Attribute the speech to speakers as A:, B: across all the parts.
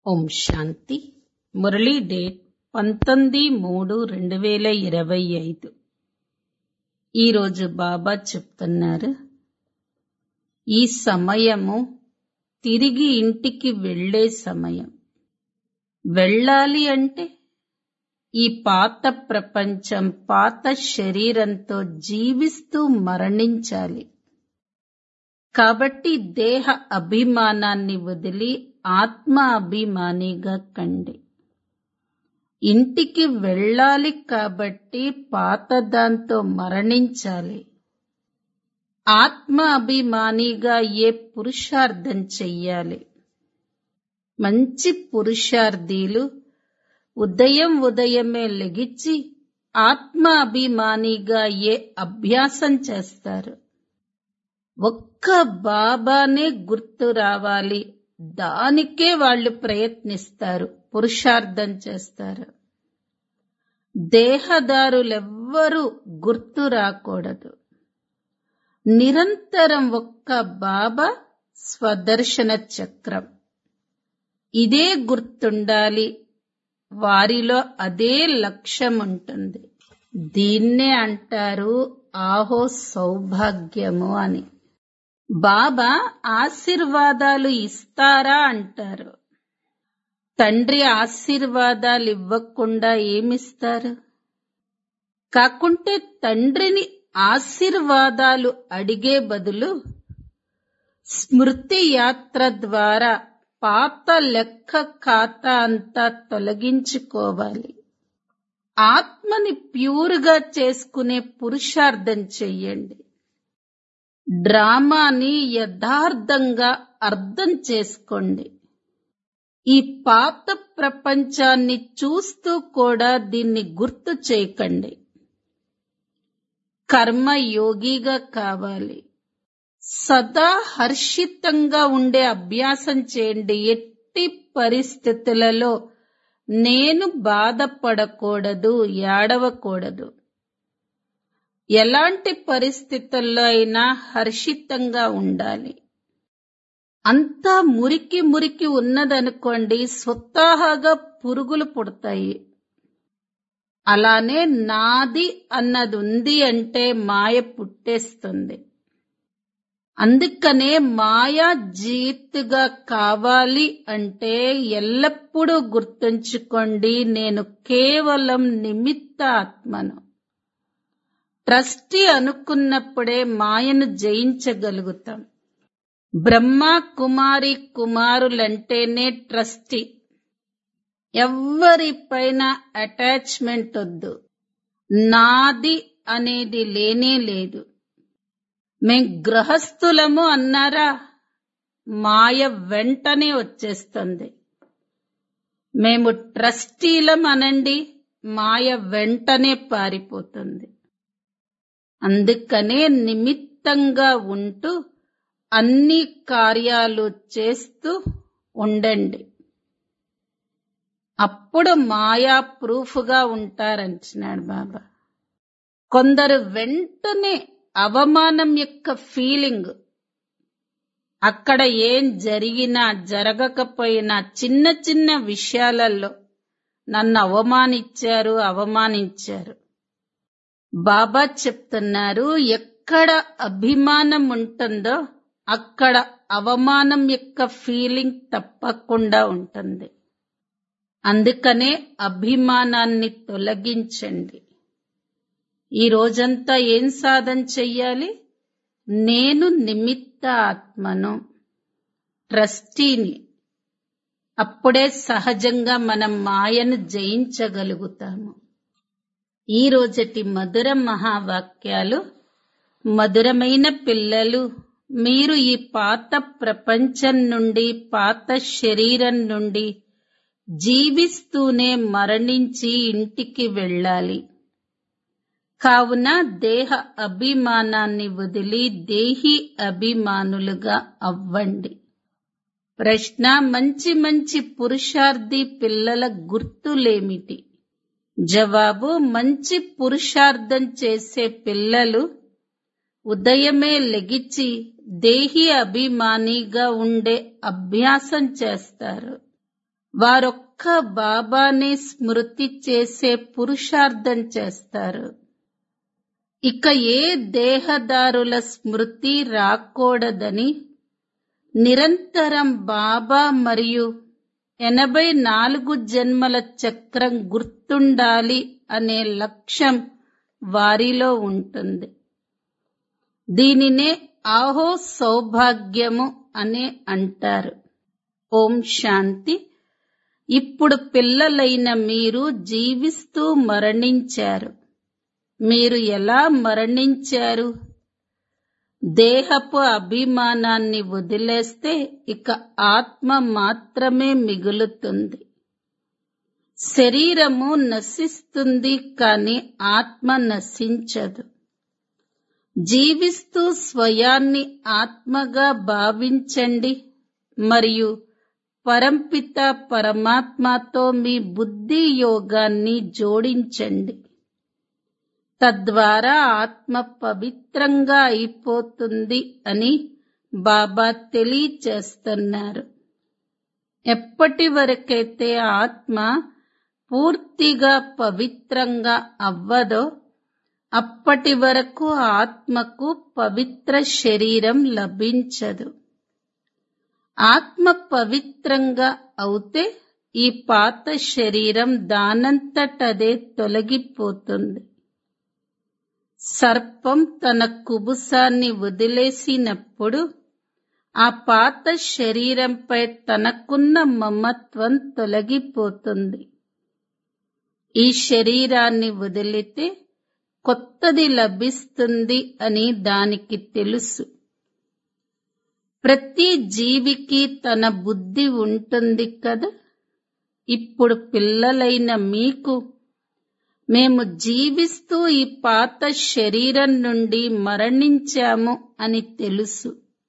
A: ఓం శాంతి Murali date పంతొమ్మిది మూడు రెండు వేల ఇరవై ఐదు ఈరోజు బాబా చెప్తున్నారు ఈ సమయము తిరిగి ఇంటికి వెళ్ళే సమయం వెళ్ళాలి అంటే ఈ పాత ప్రపంచం పాత శరీరంతో జీవిస్తూ మరణించాలి కాబట్టి దేహ అభిమానాన్ని వదిలి ఆత్మ అభిమానిగా కండి ఇంటికి వెళ్ళాలి కాబట్టి పాత దాంతో మరణించాలి ఆత్మ అభిమానిగా ఏ పురుషార్థం చెయ్యాలి మంచి పురుషార్థీలు ఉదయం ఉదయమే లెగిచ్చి ఆత్మ అభిమానిగా ఏ అభ్యాసం చేస్తారు ఒక్క బాబానే గుర్తు రావాలి దానికే వాళ్ళు ప్రయత్నిస్తారు పురుషార్థం చేస్తారు దేహదారులెవ్వరూ గుర్తు రాకూడదు నిరంతరం ఒక్క బాబా స్వదర్శన చక్రం ఇదే గుర్తుండాలి వారిలో అదే లక్ష్యం ఉంటుంది దీన్నే అంటారు ఆహో సౌభాగ్యము అని బాబా ఆశీర్వాదాలు ఇస్తారా అంటారు తండ్రి ఆశీర్వాదాలు ఇవ్వకుండా ఏమిస్తారు కాకుంటే తండ్రిని ఆశీర్వాదాలు అడిగే బదులు స్మృతి యాత్ర ద్వారా పాత లెక్క ఖాతా అంతా తొలగించుకోవాలి ఆత్మని ప్యూర్గా చేసుకునే పురుషార్థం చెయ్యండి డ్రామాని యథార్థంగా అర్థం చేసుకోండి ఈ పాత ప్రపంచాన్ని చూస్తూ కూడా దీన్ని గుర్తు చేయకండి కర్మయోగిగా కావాలి సదా హర్షితంగా ఉండే అభ్యాసం చేయండి ఎట్టి పరిస్థితులలో నేను బాధపడకూడదు ఏడవకూడదు ఎలాంటి పరిస్థితుల్లో అయినా హర్షితంగా ఉండాలి అంతా మురికి మురికి ఉన్నదనుకోండి స్వతహాగా పురుగులు పుడతాయి అలానే నాది అన్నది ఉంది అంటే మాయ పుట్టేస్తుంది అందుకనే మాయా జీత్తుగా కావాలి అంటే ఎల్లప్పుడూ గుర్తుంచుకోండి నేను కేవలం నిమిత్త ఆత్మను ట్రస్టీ అనుకున్నప్పుడే మాయను జయించగలుగుతాం బ్రహ్మ కుమారి కుమారులంటేనే ట్రస్టీ ఎవ్వరిపైన అటాచ్మెంట్ వద్దు నాది అనేది లేనే లేదు మేం గృహస్థులము అన్నారా మాయ వెంటనే వచ్చేస్తుంది మేము ట్రస్టీలం అనండి మాయ వెంటనే పారిపోతుంది అందుకనే నిమిత్తంగా ఉంటూ అన్ని కార్యాలు చేస్తూ ఉండండి అప్పుడు మాయా ప్రూఫ్గా ఉంటారంటున్నాడు బాబా కొందరు వెంటనే అవమానం యొక్క ఫీలింగ్ అక్కడ ఏం జరిగినా జరగకపోయినా చిన్న చిన్న విషయాలలో నన్ను అవమానించారు అవమానించారు బాబా చెప్తున్నారు ఎక్కడ అభిమానం ఉంటుందో అక్కడ అవమానం యొక్క ఫీలింగ్ తప్పకుండా ఉంటుంది అందుకనే అభిమానాన్ని తొలగించండి ఈ రోజంతా ఏం సాధన చెయ్యాలి నేను నిమిత్త ఆత్మను ట్రస్టీని అప్పుడే సహజంగా మనం మాయను జయించగలుగుతాము ఈ రోజటి మధుర మహావాక్యాలు మధురమైన పిల్లలు మీరు ఈ పాత ప్రపంచం నుండి పాత శరీరం నుండి జీవిస్తూనే మరణించి ఇంటికి వెళ్ళాలి కావున దేహ అభిమానాన్ని వదిలి దేహి అభిమానులుగా అవ్వండి ప్రశ్న మంచి మంచి పురుషార్థి పిల్లల గుర్తులేమిటి జవాబు మంచి పురుషార్థం చేసే పిల్లలు ఉదయమే లెగిచి దేహి అభిమానిగా ఉండే అభ్యాసం చేస్తారు వారొక్క బాబానే స్మృతి చేసే పురుషార్థం చేస్తారు ఇక ఏ దేహదారుల స్మృతి రాకూడదని నిరంతరం బాబా మరియు ఎనభై నాలుగు జన్మల చక్రం గుర్తుండాలి అనే లక్ష్యం వారిలో ఉంటుంది దీనినే ఆహో సౌభాగ్యము అనే అంటారు ఓం శాంతి ఇప్పుడు పిల్లలైన మీరు జీవిస్తూ మరణించారు మీరు ఎలా మరణించారు దేహపు అభిమానాన్ని వదిలేస్తే ఇక ఆత్మ మాత్రమే మిగులుతుంది శరీరము నశిస్తుంది కాని ఆత్మ నశించదు జీవిస్తూ స్వయాన్ని ఆత్మగా భావించండి మరియు పరంపిత పరమాత్మతో మీ బుద్ధి యోగాన్ని జోడించండి తద్వారా ఆత్మ పవిత్రంగా అయిపోతుంది అని బాబా తెలియచేస్తున్నారు ఎప్పటి వరకైతే ఆత్మ పూర్తిగా పవిత్రంగా అవ్వదో అప్పటి వరకు ఆత్మకు పవిత్ర శరీరం లభించదు ఆత్మ పవిత్రంగా అవుతే ఈ పాత శరీరం దానంతటదే తొలగిపోతుంది సర్పం తన కుబుసాన్ని వదిలేసినప్పుడు ఆ పాత శరీరంపై తనకున్న మమత్వం తొలగిపోతుంది ఈ శరీరాన్ని వదిలితే కొత్తది లభిస్తుంది అని దానికి తెలుసు ప్రతి జీవికి తన బుద్ధి ఉంటుంది కదా ఇప్పుడు పిల్లలైన మీకు మేము జీవిస్తూ ఈ పాత శరీరం నుండి మరణించాము అని తెలుసు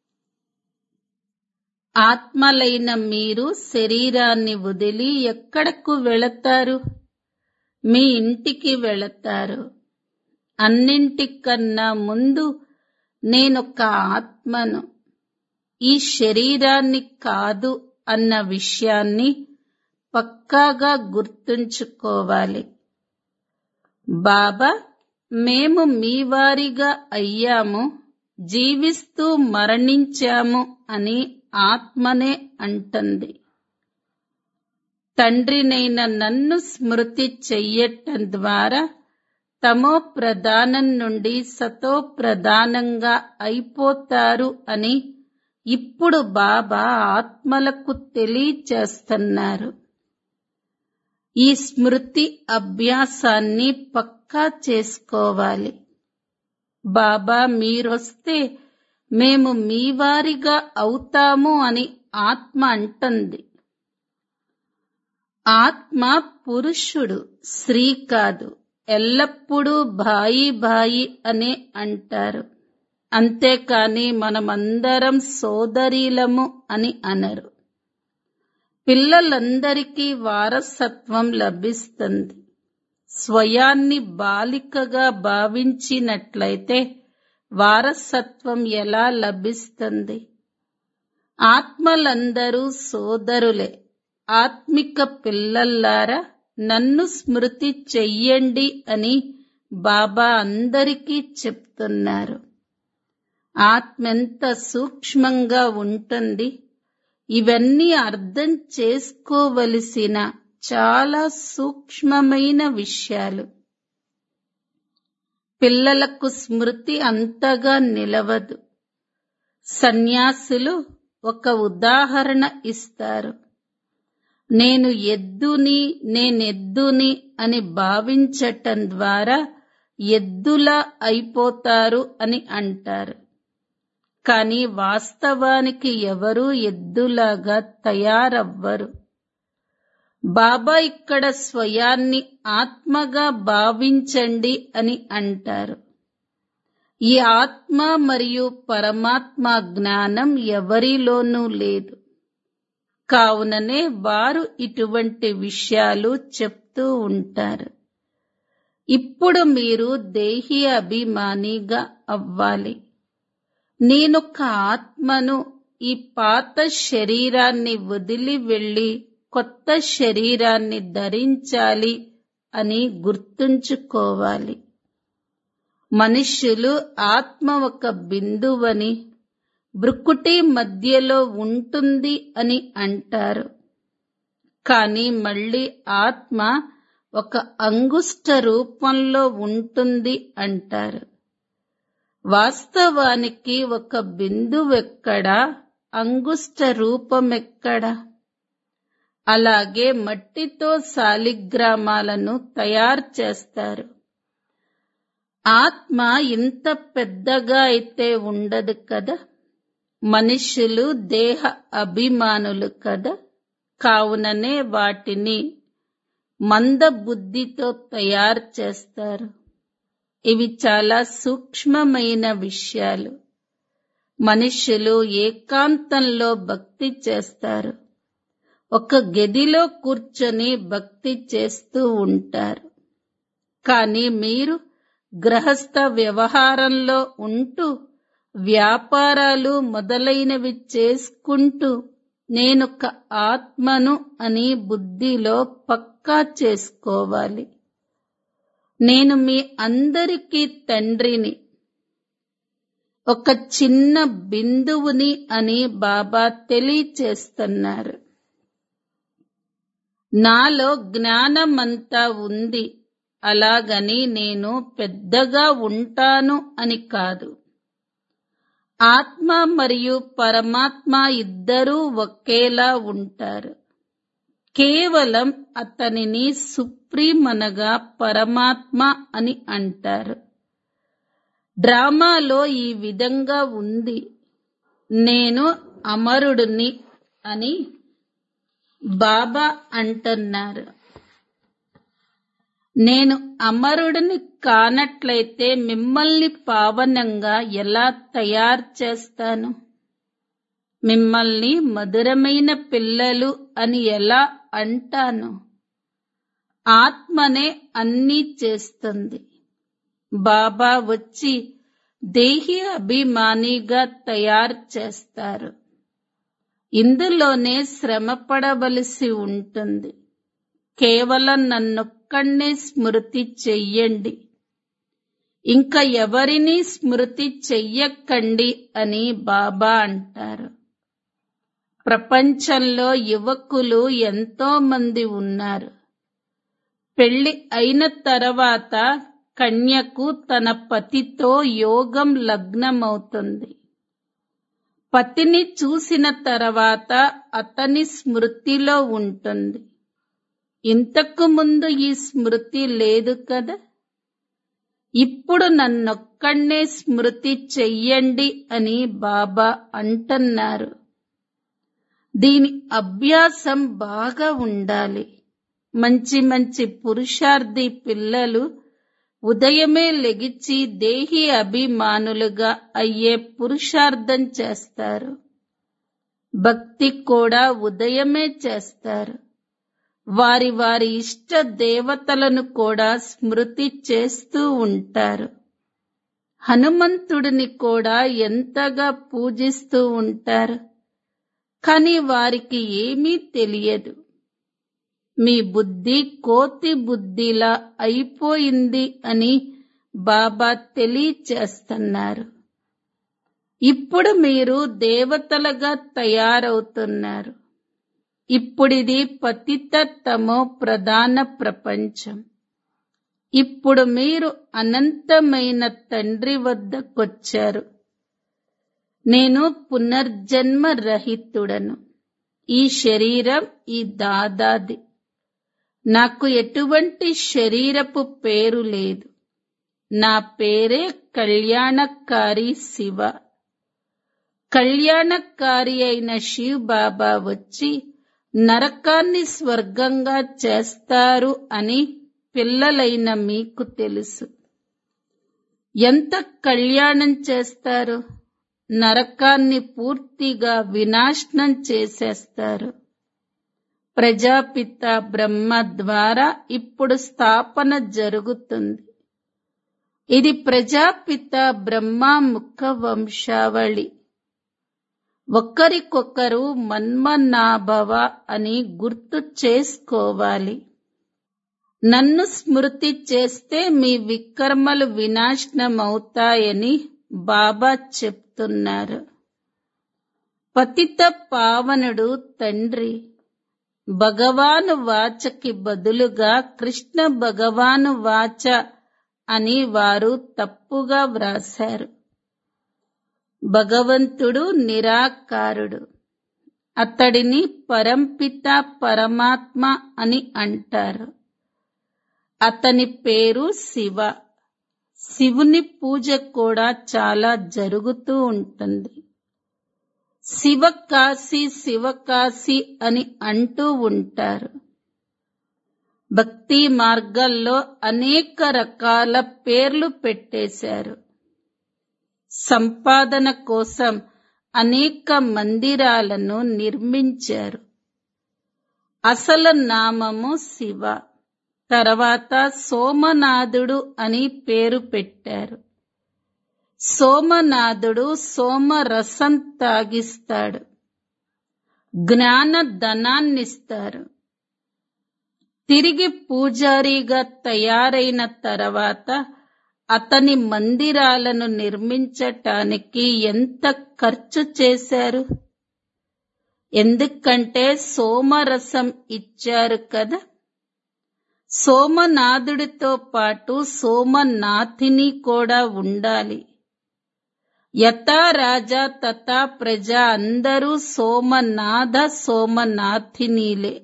A: ఆత్మలైన మీరు శరీరాన్ని వదిలి ఎక్కడకు వెళతారు మీ ఇంటికి వెళతారు అన్నింటికన్నా ముందు నేనొక ఆత్మను ఈ శరీరాన్ని కాదు అన్న విషయాన్ని పక్కాగా గుర్తుంచుకోవాలి బాబా మేము మీ వారిగా అయ్యాము జీవిస్తూ మరణించాము అని ఆత్మనే అంటుంది తండ్రినైన నన్ను స్మృతి చెయ్యటం ద్వారా తమో ప్రధానం నుండి సతో ప్రధానంగా అయిపోతారు అని ఇప్పుడు బాబా ఆత్మలకు తెలియచేస్తున్నారు ఈ స్మృతి అభ్యాసాన్ని పక్కా చేసుకోవాలి బాబా మీరొస్తే మేము మీ వారిగా అవుతాము అని ఆత్మ అంటుంది ఆత్మ పురుషుడు స్త్రీ కాదు ఎల్లప్పుడూ భాయి భాయి అనే అంటారు అంతేకాని మనమందరం సోదరీలము అని అనరు పిల్లలందరికీ వారసత్వం లభిస్తుంది స్వయాన్ని బాలికగా భావించినట్లయితే వారసత్వం ఎలా లభిస్తుంది ఆత్మలందరూ సోదరులే ఆత్మిక పిల్లల్లారా నన్ను స్మృతి చెయ్యండి అని బాబా అందరికీ చెప్తున్నారు ఆత్మెంత సూక్ష్మంగా ఉంటుంది ఇవన్నీ అర్థం చేసుకోవలసిన చాలా సూక్ష్మమైన విషయాలు పిల్లలకు స్మృతి అంతగా నిలవదు సన్యాసులు ఒక ఉదాహరణ ఇస్తారు నేను ఎద్దుని నేనెద్దుని అని భావించటం ద్వారా ఎద్దులా అయిపోతారు అని అంటారు కానీ వాస్తవానికి ఎవరూ ఎద్దులాగా తయారవ్వరు బాబా ఇక్కడ స్వయాన్ని ఆత్మగా భావించండి అని అంటారు ఈ ఆత్మ మరియు పరమాత్మ జ్ఞానం ఎవరిలోనూ లేదు కావుననే వారు ఇటువంటి విషయాలు చెప్తూ ఉంటారు ఇప్పుడు మీరు దేహి అభిమానిగా అవ్వాలి నేనొక ఆత్మను ఈ పాత శరీరాన్ని వదిలి వెళ్ళి కొత్త శరీరాన్ని ధరించాలి అని గుర్తుంచుకోవాలి మనుష్యులు ఆత్మ ఒక బిందువని బ్రుకుటి మధ్యలో ఉంటుంది అని అంటారు కానీ మళ్ళీ ఆత్మ ఒక అంగుష్ట రూపంలో ఉంటుంది అంటారు వాస్తవానికి ఒక బిందువెక్కడా అంగుష్ట రూపమెక్కడా అలాగే మట్టితో శాలిగ్రామాలను తయారు చేస్తారు ఆత్మ ఇంత పెద్దగా అయితే ఉండదు కదా మనుష్యులు దేహ అభిమానులు కదా కావుననే వాటిని మంద బుద్ధితో తయారు చేస్తారు ఇవి చాలా సూక్ష్మమైన విషయాలు మనుష్యులు ఏకాంతంలో భక్తి చేస్తారు ఒక గదిలో కూర్చొని భక్తి చేస్తూ ఉంటారు కానీ మీరు గృహస్థ వ్యవహారంలో ఉంటూ వ్యాపారాలు మొదలైనవి చేసుకుంటూ నేనొక ఆత్మను అని బుద్ధిలో పక్కా చేసుకోవాలి నేను మీ అందరికీ తండ్రిని ఒక చిన్న బిందువుని అని బాబా తెలియచేస్తున్నారు నాలో జ్ఞానమంతా ఉంది అలాగని నేను పెద్దగా ఉంటాను అని కాదు ఆత్మ మరియు పరమాత్మ ఇద్దరూ ఒకేలా ఉంటారు కేవలం అతనిని సుప్రీం అనగా పరమాత్మ అని అంటారు డ్రామాలో ఈ విధంగా ఉంది నేను అమరుడిని అని బాబా అంటున్నారు నేను అమరుడిని కానట్లయితే మిమ్మల్ని పావనంగా ఎలా తయారు చేస్తాను మిమ్మల్ని మధురమైన పిల్లలు అని ఎలా అంటాను ఆత్మనే అన్నీ చేస్తుంది బాబా వచ్చి దేహి అభిమానిగా తయారు చేస్తారు ఇందులోనే శ్రమపడవలసి ఉంటుంది కేవలం నన్నొక్కడే స్మృతి చెయ్యండి ఇంకా ఎవరిని స్మృతి చెయ్యకండి అని బాబా అంటారు ప్రపంచంలో యువకులు ఎంతో మంది ఉన్నారు పెళ్లి అయిన తర్వాత కన్యకు తన పతితో యోగం లగ్నమవుతుంది పతిని చూసిన తర్వాత అతని స్మృతిలో ఉంటుంది ఇంతకు ముందు ఈ స్మృతి లేదు కదా ఇప్పుడు నన్నొక్కడే స్మృతి చెయ్యండి అని బాబా అంటున్నారు దీని అభ్యాసం బాగా ఉండాలి మంచి మంచి పురుషార్థి పిల్లలు ఉదయమే లెగిచి దేహి అభిమానులుగా అయ్యే పురుషార్థం చేస్తారు భక్తి కూడా ఉదయమే చేస్తారు వారి వారి ఇష్ట దేవతలను కూడా స్మృతి చేస్తూ ఉంటారు హనుమంతుడిని కూడా ఎంతగా పూజిస్తూ ఉంటారు కానీ వారికి ఏమీ తెలియదు మీ బుద్ధి కోతి బుద్ధిలా అయిపోయింది అని బాబా తెలియచేస్తున్నారు ఇప్పుడు మీరు దేవతలుగా తయారవుతున్నారు ఇప్పుడిది పతిత తమో ప్రధాన ప్రపంచం ఇప్పుడు మీరు అనంతమైన తండ్రి వద్దకొచ్చారు నేను పునర్జన్మ రహితుడను ఈ శరీరం ఈ దాదాది నాకు ఎటువంటి శరీరపు పేరు లేదు నా పేరే కళ్యాణకారి శివ కళ్యాణకారి అయిన శివ్ బాబా వచ్చి నరకాన్ని స్వర్గంగా చేస్తారు అని పిల్లలైన మీకు తెలుసు ఎంత కళ్యాణం చేస్తారు నరకాన్ని పూర్తిగా వినాశనం చేసేస్తారు ప్రజాపిత బ్రహ్మ ద్వారా ఇప్పుడు స్థాపన జరుగుతుంది ఇది ప్రజాపిత బ్రహ్మ ముఖ వంశావళి ఒకరికొకరు మన్మనాభవ అని గుర్తు చేసుకోవాలి నన్ను స్మృతి చేస్తే మీ వికర్మలు వినాశనమవుతాయని బాబా చెప్తున్నారు పతిత పావనుడు తండ్రి భగవాను వాచకి బదులుగా కృష్ణ భగవాను వాచ అని వారు తప్పుగా వ్రాశారు భగవంతుడు నిరాకారుడు అతడిని పరంపిత పరమాత్మ అని అంటారు అతని పేరు శివ శివుని పూజ కూడా చాలా జరుగుతూ ఉంటుంది శివకాశి శివకాశి అని అంటూ ఉంటారు భక్తి మార్గాల్లో అనేక రకాల పేర్లు పెట్టేశారు సంపాదన కోసం అనేక మందిరాలను నిర్మించారు అసలు నామము శివ తర్వాత సోమనాథుడు అని పేరు పెట్టారు సోమనాథుడు సోమరసం తాగిస్తాడు జ్ఞాన ధనాన్నిస్తారు తిరిగి పూజారిగా తయారైన తర్వాత అతని మందిరాలను నిర్మించటానికి ఎంత ఖర్చు చేశారు ఎందుకంటే సోమరసం ఇచ్చారు కదా సోమనాథుడితో పాటు సోమనాథిని కూడా ఉండాలి యథా రాజా తథా ప్రజ అందరూ సోమనాథ సోమనాథినీలే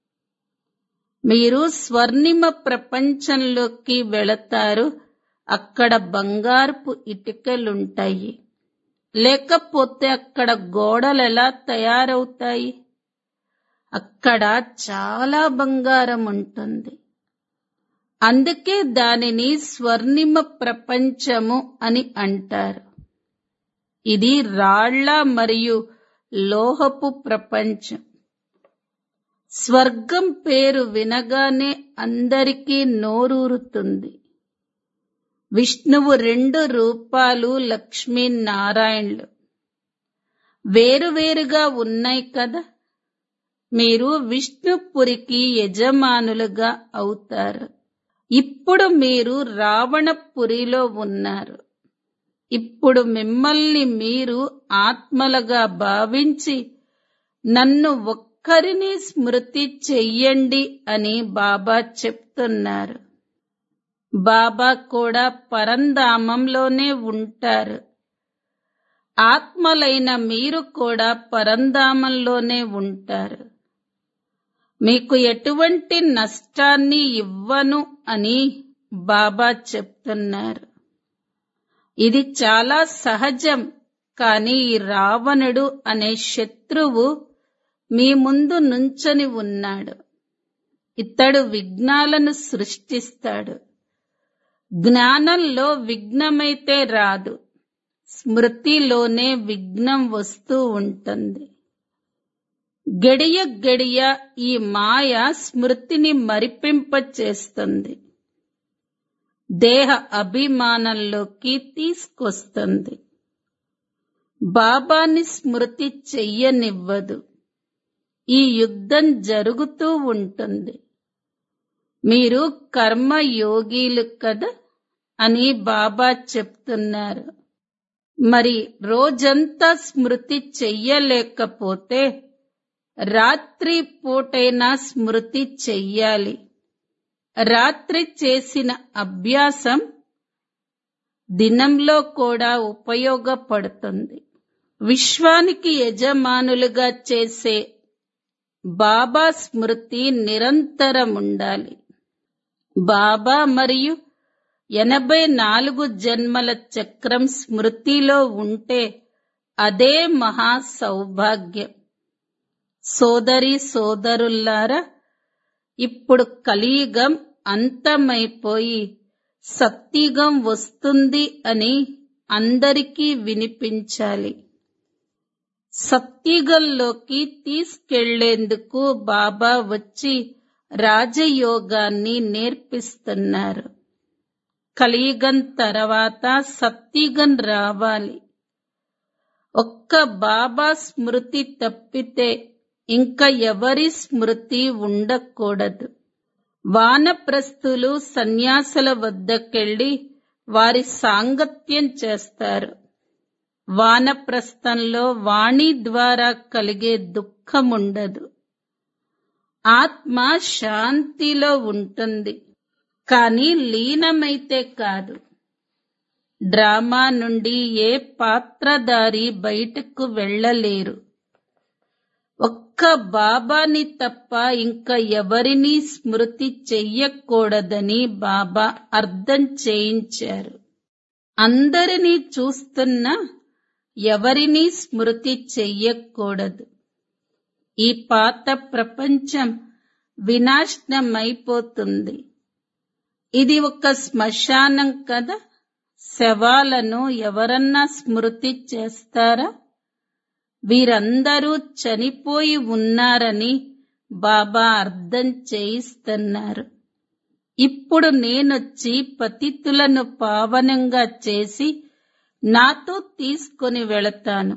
A: మీరు స్వర్ణిమ ప్రపంచంలోకి వెళతారు అక్కడ బంగారపు ఇటుకలుంటాయి లేకపోతే అక్కడ గోడలు ఎలా తయారవుతాయి అక్కడ చాలా బంగారం ఉంటుంది అందుకే దానిని స్వర్ణిమ ప్రపంచము అని అంటారు ఇది రాళ్ల మరియు లోహపు ప్రపంచం స్వర్గం పేరు వినగానే అందరికీ నోరూరుతుంది విష్ణువు రెండు రూపాలు లక్ష్మీనారాయణులు వేరువేరుగా ఉన్నాయి కదా మీరు విష్ణుపురికి యజమానులుగా అవుతారు ఇప్పుడు మీరు రావణపురిలో ఉన్నారు ఇప్పుడు మిమ్మల్ని మీరు ఆత్మలుగా భావించి నన్ను ఒక్కరిని స్మృతి చెయ్యండి అని బాబా చెప్తున్నారు బాబా కూడా పరంధామంలోనే ఉంటారు ఆత్మలైన మీరు కూడా పరంధామంలోనే ఉంటారు మీకు ఎటువంటి నష్టాన్ని ఇవ్వను అని బాబా చెప్తున్నారు ఇది చాలా సహజం కానీ ఈ రావణుడు అనే శత్రువు మీ ముందు నుంచొని ఉన్నాడు ఇతడు విఘ్నాలను సృష్టిస్తాడు జ్ఞానంలో విఘ్నమైతే రాదు స్మృతిలోనే విఘ్నం వస్తూ ఉంటుంది గడియ గడియ ఈ మాయ స్మృతిని మరిపింప చేస్తుంది దేహ అభిమానంలోకి తీసుకొస్తుంది బాబాని స్మృతి చెయ్యనివ్వదు ఈ యుద్ధం జరుగుతూ ఉంటుంది మీరు కర్మయోగీలు కదా అని బాబా చెప్తున్నారు మరి రోజంతా స్మృతి చెయ్యలేకపోతే రాత్రి పూటైనా స్మృతి చెయ్యాలి రాత్రి చేసిన అభ్యాసం దినంలో కూడా ఉపయోగపడుతుంది విశ్వానికి యజమానులుగా చేసే బాబా స్మృతి నిరంతరం ఉండాలి బాబా మరియు ఎనభై నాలుగు జన్మల చక్రం స్మృతిలో ఉంటే అదే మహా సౌభాగ్యం సోదరి సోదరుల్లారా ఇప్పుడు కలియుగం అంతమైపోయి సత్యుగం వస్తుంది అని అందరికీ వినిపించాలి సత్యుగంలోకి తీసుకెళ్లేందుకు బాబా వచ్చి రాజయోగాన్ని నేర్పిస్తున్నారు కలియుగం తర్వాత సత్యుగం రావాలి ఒక్క బాబా స్మృతి తప్పితే ఇంకా ఎవరి స్మృతి ఉండకూడదు వానప్రస్థులు సన్యాసుల వద్దకెళ్ళి వారి సాంగత్యం చేస్తారు వానప్రస్థంలో వాణి ద్వారా కలిగే దుఃఖముండదు ఆత్మ శాంతిలో ఉంటుంది కానీ లీనమైతే కాదు డ్రామా నుండి ఏ పాత్రధారి బయటకు వెళ్ళలేరు ఒక్క బాబాని తప్ప ఇంకా ఎవరినీ స్మృతి చెయ్యకూడదని బాబా అర్థం చేయించారు అందరినీ చూస్తున్నా ఎవరినీ స్మృతి చెయ్యకూడదు ఈ పాత ప్రపంచం వినాశనమైపోతుంది ఇది ఒక శ్మశానం కదా శవాలను ఎవరన్నా స్మృతి చేస్తారా వీరందరూ చనిపోయి ఉన్నారని బాబా అర్థం చేయిస్తున్నారు ఇప్పుడు నేనొచ్చి పతితులను పావనంగా చేసి నాతో తీసుకొని వెళతాను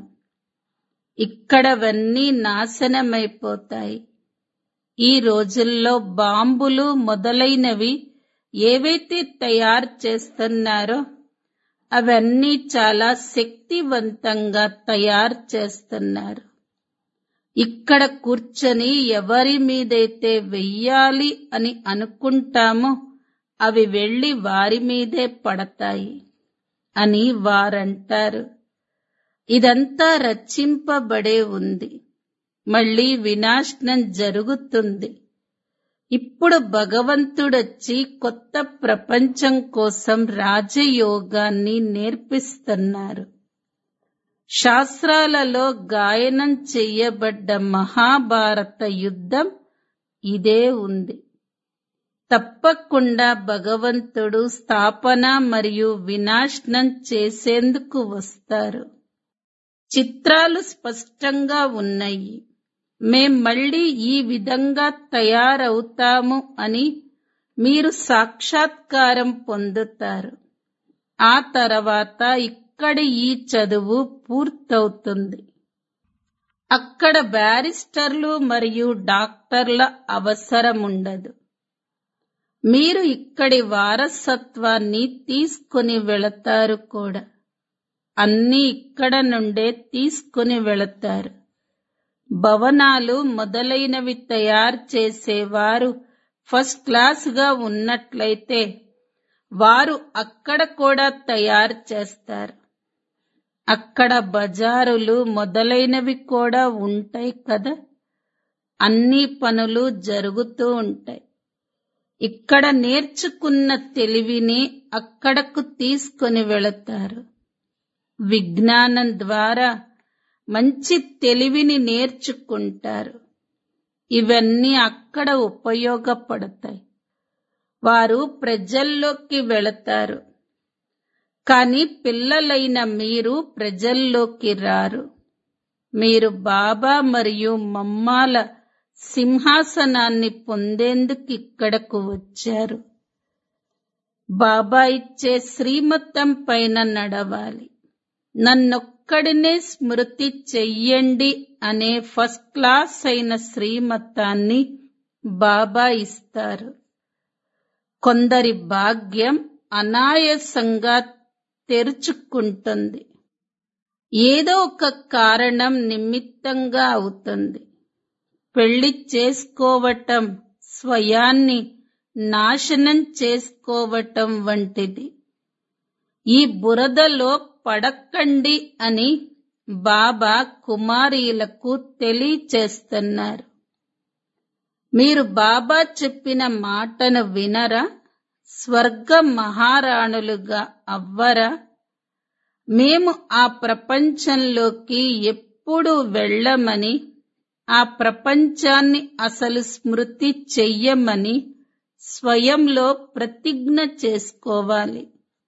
A: ఇక్కడవన్నీ నాశనమైపోతాయి ఈ రోజుల్లో బాంబులు మొదలైనవి ఏవైతే తయారు చేస్తున్నారో అవన్నీ చాలా శక్తివంతంగా తయారు చేస్తున్నారు ఇక్కడ కూర్చొని ఎవరి మీదైతే వెయ్యాలి అని అనుకుంటామో అవి వెళ్లి వారి మీదే పడతాయి అని వారంటారు ఇదంతా రచింపబడే ఉంది మళ్ళీ వినాశనం జరుగుతుంది ఇప్పుడు భగవంతుడొచ్చి కొత్త ప్రపంచం కోసం రాజయోగాన్ని నేర్పిస్తున్నారు శాస్త్రాలలో గాయనం చెయ్యబడ్డ మహాభారత యుద్ధం ఇదే ఉంది తప్పకుండా భగవంతుడు స్థాపన మరియు వినాశనం చేసేందుకు వస్తారు చిత్రాలు స్పష్టంగా ఉన్నాయి మేం మళ్ళీ ఈ విధంగా తయారవుతాము అని మీరు సాక్షాత్కారం పొందుతారు ఆ తర్వాత ఇక్కడి ఈ చదువు పూర్తవుతుంది అక్కడ బ్యారిస్టర్లు మరియు డాక్టర్ల అవసరం ఉండదు మీరు ఇక్కడి వారసత్వాన్ని తీసుకుని వెళతారు కూడా అన్నీ ఇక్కడ నుండే తీసుకుని వెళతారు భవనాలు మొదలైనవి తయారు చేసేవారు ఫస్ట్ క్లాస్ గా ఉన్నట్లయితే వారు అక్కడ కూడా తయారు చేస్తారు అక్కడ బజారులు మొదలైనవి కూడా ఉంటాయి కదా అన్ని పనులు జరుగుతూ ఉంటాయి ఇక్కడ నేర్చుకున్న తెలివిని అక్కడకు తీసుకొని వెళతారు విజ్ఞానం ద్వారా మంచి తెలివిని నేర్చుకుంటారు ఇవన్నీ అక్కడ ఉపయోగపడతాయి వారు ప్రజల్లోకి వెళతారు కానీ పిల్లలైన మీరు ప్రజల్లోకి రారు మీరు బాబా మరియు మమ్మాల సింహాసనాన్ని పొందేందుకు ఇక్కడకు వచ్చారు బాబా ఇచ్చే శ్రీమతం పైన నడవాలి నన్నొక్కడినే స్మృతి చెయ్యండి అనే ఫస్ట్ క్లాస్ అయిన శ్రీమతాన్ని బాబా ఇస్తారు కొందరి భాగ్యం అనాయాసంగా తెరుచుకుంటుంది ఏదో ఒక కారణం నిమిత్తంగా అవుతుంది పెళ్లి చేసుకోవటం స్వయాన్ని నాశనం చేసుకోవటం వంటిది ఈ బురదలో పడకండి అని బాబా కుమారీలకు తెలియచేస్తున్నారు మీరు బాబా చెప్పిన మాటను వినరా స్వర్గ మహారాణులుగా అవ్వరా మేము ఆ ప్రపంచంలోకి ఎప్పుడు వెళ్ళమని ఆ ప్రపంచాన్ని అసలు స్మృతి చెయ్యమని స్వయంలో ప్రతిజ్ఞ చేసుకోవాలి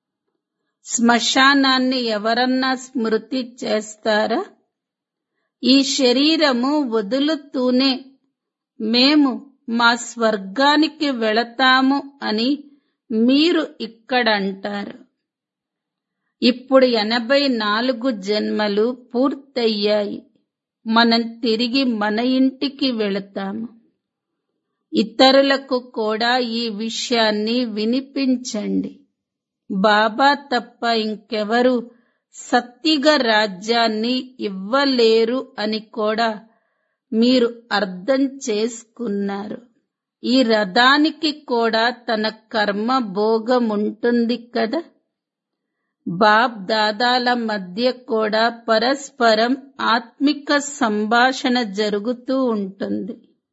A: శ్మశానాన్ని ఎవరన్నా స్మృతి చేస్తారా ఈ శరీరము వదులుతూనే మేము మా స్వర్గానికి వెళతాము అని మీరు ఇక్కడ అంటారు ఇప్పుడు ఎనభై నాలుగు జన్మలు పూర్తయ్యాయి మనం తిరిగి మన ఇంటికి వెళతాము ఇతరులకు కూడా ఈ విషయాన్ని వినిపించండి బాబా తప్ప ఇంకెవరు సత్తిగ రాజ్యాన్ని ఇవ్వలేరు అని కూడా మీరు అర్థం చేసుకున్నారు ఈ రథానికి కూడా తన కర్మ భోగం ఉంటుంది కదా బాబ్ దాదాల మధ్య కూడా పరస్పరం ఆత్మిక సంభాషణ జరుగుతూ ఉంటుంది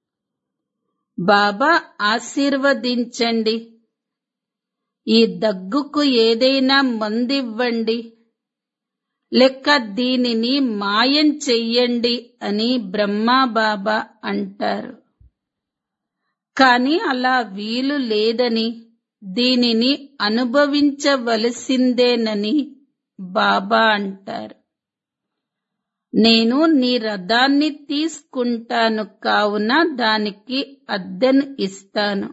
A: బాబా ఆశీర్వదించండి ఈ దగ్గుకు ఏదైనా మందివ్వండి లెక్క దీనిని మాయం చెయ్యండి అని బ్రహ్మా బాబా అంటారు కాని అలా వీలు లేదని దీనిని అనుభవించవలసిందేనని బాబా అంటారు నేను నీ రథాన్ని తీసుకుంటాను కావున దానికి అద్దెను ఇస్తాను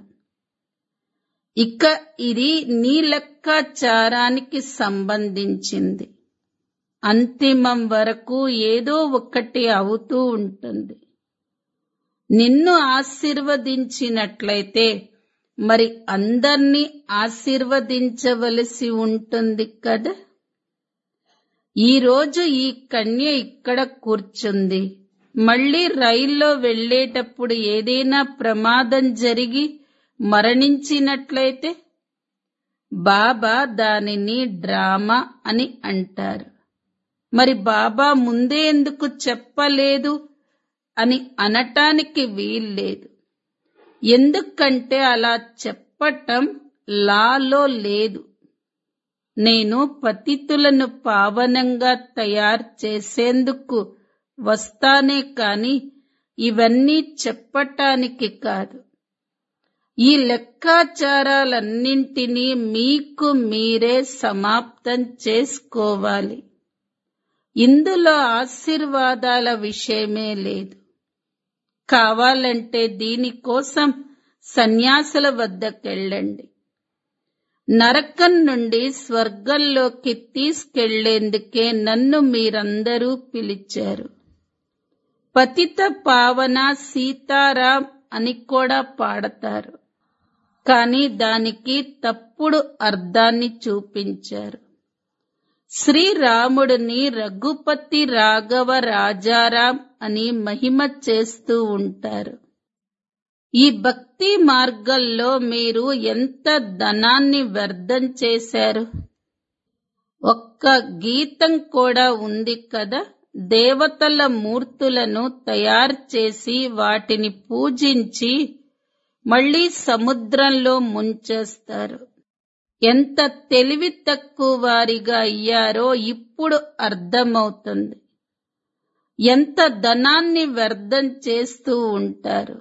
A: ఇక ఇది నీ లెక్కాచారానికి సంబంధించింది అంతిమం వరకు ఏదో ఒకటి అవుతూ ఉంటుంది నిన్ను ఆశీర్వదించినట్లయితే మరి అందర్నీ ఆశీర్వదించవలసి ఉంటుంది కదా ఈ రోజు ఈ కన్య ఇక్కడ కూర్చుంది మళ్ళీ రైల్లో వెళ్ళేటప్పుడు ఏదైనా ప్రమాదం జరిగి మరణించినట్లయితే బాబా దానిని డ్రామా అని అంటారు మరి బాబా ముందే ఎందుకు చెప్పలేదు అని అనటానికి వీల్లేదు ఎందుకంటే అలా చెప్పటం లాలో లేదు నేను పతితులను పావనంగా తయారు చేసేందుకు వస్తానే కాని ఇవన్నీ చెప్పటానికి కాదు ఈ లెక్కాచారాలన్నింటినీ మీకు మీరే సమాప్తం చేసుకోవాలి ఇందులో ఆశీర్వాదాల విషయమే లేదు కావాలంటే దీనికోసం సన్యాసుల వద్దకెళ్ళండి నరకం నుండి స్వర్గంలోకి తీసుకెళ్లేందుకే నన్ను మీరందరూ పిలిచారు పతిత పావన సీతారాం అని కూడా పాడతారు కానీ దానికి తప్పుడు అర్థాన్ని చూపించారు శ్రీరాముడిని రఘుపతి రాఘవ రాజారాం అని మహిమ చేస్తూ ఉంటారు ఈ భక్తి మార్గంలో మీరు ఎంత ధనాన్ని వ్యర్థం చేశారు ఒక్క గీతం కూడా ఉంది కదా దేవతల మూర్తులను తయారు చేసి వాటిని పూజించి మళ్ళీ సముద్రంలో ముంచేస్తారు ఎంత తెలివి తక్కువ వారిగా అయ్యారో ఇప్పుడు అర్థమవుతుంది ఎంత ధనాన్ని వ్యర్థం చేస్తూ ఉంటారు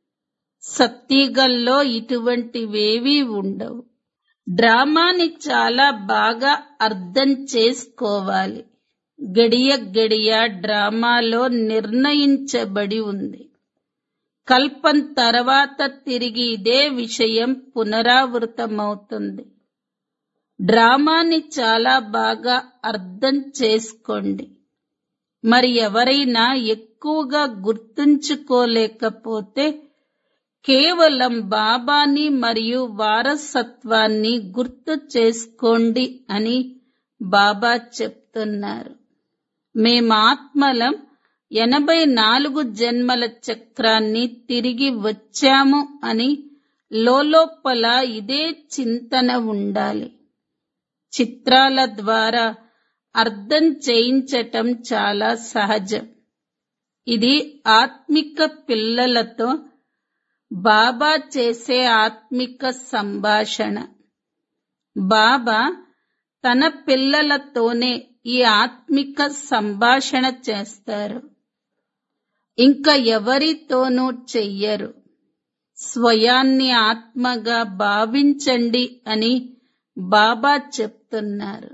A: సత్తిగల్లో ఇటువంటివేవీ ఉండవు డ్రామాని చాలా బాగా అర్థం చేసుకోవాలి గడియ గడియ డ్రామాలో నిర్ణయించబడి ఉంది కల్పం తర్వాత తిరిగి ఇదే విషయం పునరావృతమవుతుంది డ్రామాని చాలా బాగా అర్థం చేసుకోండి మరి ఎవరైనా ఎక్కువగా గుర్తుంచుకోలేకపోతే కేవలం బాబాని మరియు వారసత్వాన్ని గుర్తు చేసుకోండి అని బాబా చెప్తున్నారు మేమాత్మలం ఎనభై నాలుగు జన్మల చక్రాన్ని తిరిగి వచ్చాము అని లోలోపల ఇదే చింతన ఉండాలి చిత్రాల ద్వారా అర్థం చేయించటం చాలా సహజం ఇది ఆత్మిక పిల్లలతో బాబా చేసే ఆత్మిక సంభాషణ బాబా తన పిల్లలతోనే ఈ ఆత్మిక సంభాషణ చేస్తారు ఇంకా ఎవరితోనూ చెయ్యరు స్వయాన్ని ఆత్మగా భావించండి అని బాబా చెప్తున్నారు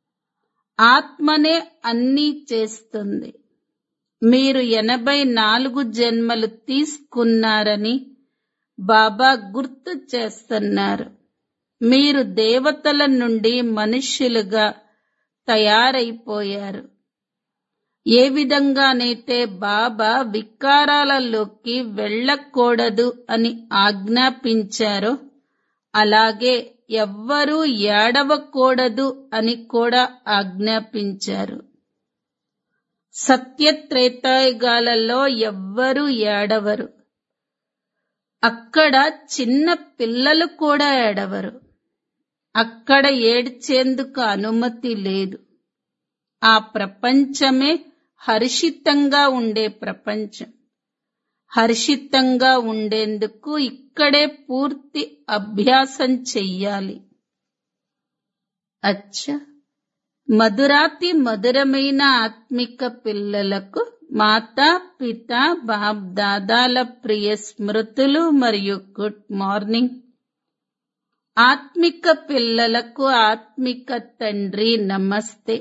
A: ఆత్మనే అన్నీ చేస్తుంది మీరు ఎనభై నాలుగు జన్మలు తీసుకున్నారని బాబా గుర్తు చేస్తున్నారు మీరు దేవతల నుండి మనుష్యులుగా తయారైపోయారు ఏ విధంగానైతే బాబా వికారాలలోకి వెళ్ళకూడదు అని ఆజ్ఞాపించారో అలాగే ఎవ్వరూ ఏడవకూడదు అని కూడా ఆజ్ఞాపించారు సత్యత్రేతాయుగాలలో ఎవ్వరూ ఏడవరు అక్కడ చిన్న పిల్లలు కూడా ఏడవరు అక్కడ ఏడ్చేందుకు అనుమతి లేదు ఆ ప్రపంచమే హర్షితంగా ఉండే ప్రపంచం హర్షితంగా ఉండేందుకు ఇక్కడే పూర్తి అభ్యాసం చెయ్యాలి అచ్చా మధురాతి మధురమైన ఆత్మిక పిల్లలకు మాతా పిత బాప్ దాదాల ప్రియ స్మృతులు మరియు గుడ్ మార్నింగ్ ఆత్మిక పిల్లలకు ఆత్మిక తండ్రి నమస్తే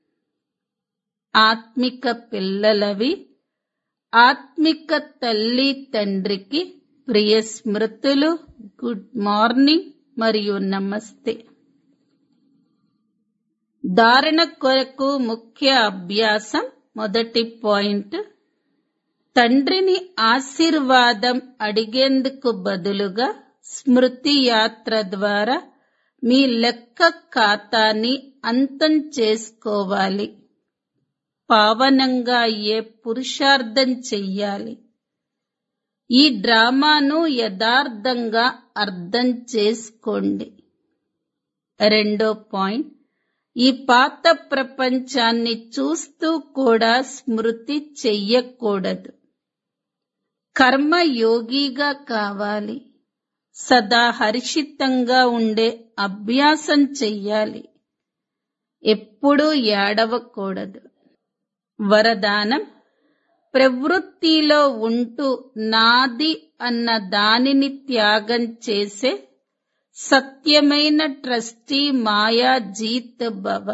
A: ఆత్మిక పిల్లలవి ఆత్మిక తల్లి తండ్రికి ప్రియ స్మృతులు గుడ్ మార్నింగ్ మరియు నమస్తే ధారణ కొరకు ముఖ్య అభ్యాసం మొదటి పాయింట్ తండ్రిని ఆశీర్వాదం అడిగేందుకు బదులుగా స్మృతి యాత్ర ద్వారా మీ లెక్క ఖాతాని అంతం చేసుకోవాలి పావనంగా అయ్యే పురుషార్థం చెయ్యాలి ఈ డ్రామాను యథార్థంగా అర్థం చేసుకోండి రెండో పాయింట్ ఈ పాత ప్రపంచాన్ని చూస్తూ కూడా స్మృతి చెయ్యకూడదు కర్మ యోగిగా కావాలి సదా హర్షితంగా ఉండే అభ్యాసం చెయ్యాలి ఎప్పుడూ ఏడవకూడదు వరదానం ప్రవృత్తిలో ఉంటూ నాది అన్న దానిని త్యాగం చేసే సత్యమైన ట్రస్టీ మాయా జీత్ భవ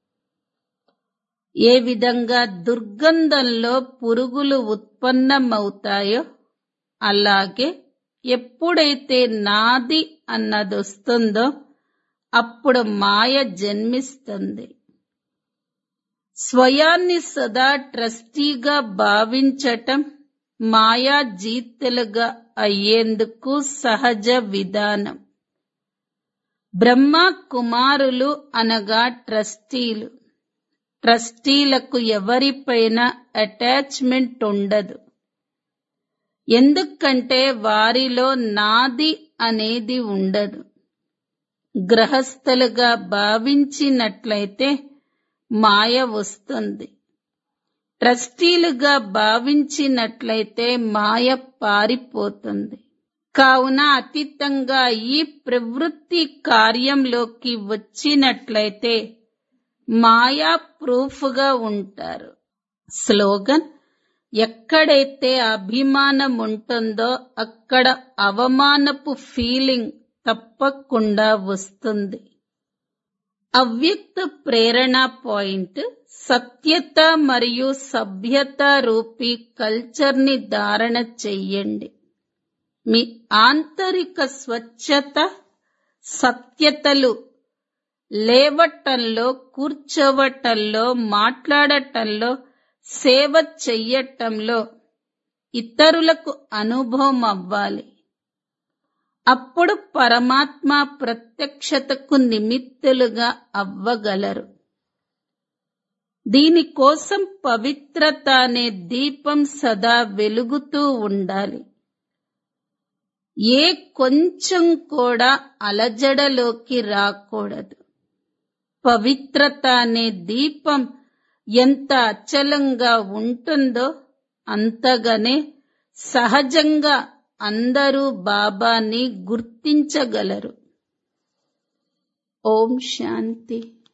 A: ఏ విధంగా దుర్గంధంలో పురుగులు ఉత్పన్నమవుతాయో అలాగే ఎప్పుడైతే నాది అన్నదొస్తుందో అప్పుడు మాయ జన్మిస్తుంది స్వయాన్ని సదా ట్రస్టీగా భావించటం మాయా జీతులుగా అయ్యేందుకు సహజ విధానం బ్రహ్మ కుమారులు అనగా ట్రస్టీలు ట్రస్టీలకు ఎవరిపైన అటాచ్మెంట్ ఉండదు ఎందుకంటే వారిలో నాది అనేది ఉండదు గ్రహస్థలుగా భావించినట్లయితే మాయ వస్తుంది ట్రస్టీలుగా భావించినట్లయితే మాయ పారిపోతుంది కావున అతీతంగా ఈ ప్రవృత్తి కార్యంలోకి వచ్చినట్లయితే మాయా ప్రూఫ్గా ఉంటారు స్లోగన్ ఎక్కడైతే అభిమానం ఉంటుందో అక్కడ అవమానపు ఫీలింగ్ తప్పకుండా వస్తుంది అవ్యక్త ప్రేరణ పాయింట్ సత్యత మరియు సభ్యత రూపీ కల్చర్ని ధారణ చెయ్యండి మీ ఆంతరిక స్వచ్ఛత సత్యతలు లేవటంలో కూర్చోవటంలో మాట్లాడటంలో సేవ చెయ్యటంలో ఇతరులకు అనుభవం అవ్వాలి అప్పుడు పరమాత్మ ప్రత్యక్షతకు నిమిత్తులుగా అవ్వగలరు దీనికోసం పవిత్రత అనే దీపం సదా వెలుగుతూ ఉండాలి ఏ కొంచెం కూడా అలజడలోకి రాకూడదు పవిత్రత అనే దీపం ఎంత అచలంగా ఉంటుందో అంతగానే సహజంగా అందరూ బాబాని గుర్తించగలరు ఓం శాంతి